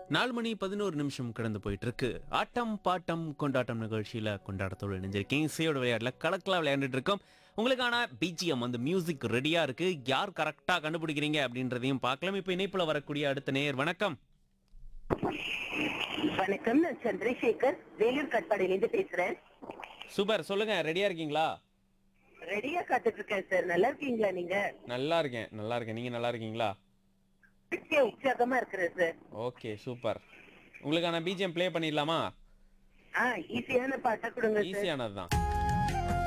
நாலு மணி பதினோரு நிமிஷம் கடந்து போயிட்டு இருக்கு ஆட்டம் பாட்டம் கொண்டாட்டம் நிகழ்ச்சியில கொண்டாட்டத்தோடு இணைஞ்சிருக்கேன் இசையோட விளையாடல கலக்கலா விளையாண்டுட்டு இருக்கோம் உங்களுக்கான பிஜிஎம் அந்த மியூசிக் ரெடியா இருக்கு யார் கரெக்டா கண்டுபிடிக்கிறீங்க அப்படின்றதையும் பார்க்கலாம் இப்போ இணைப்புல வரக்கூடிய அடுத்த நேயர் வணக்கம் வணக்கம் நான் சந்திரசேகர் வேலூர் கட்பாடியிலிருந்து பேசுறேன் சூப்பர் சொல்லுங்க ரெடியா இருக்கீங்களா ரெடியா காத்துட்டு இருக்கேன் சார் நல்லா இருக்கீங்களா நீங்க நல்லா இருக்கேன் நல்லா இருக்கேன் நீங்க நல்லா இருக்கீங்களா பிடிச்ச உற்சாகமா இருக்கிறேன் சார் ஓகே சூப்பர் உங்களுக்கான பிஜிஎம் ப்ளே பண்ணிடலாமா ஆ ஈஸியான பாட்டா கொடுங்க சார் ஈஸியானது தான்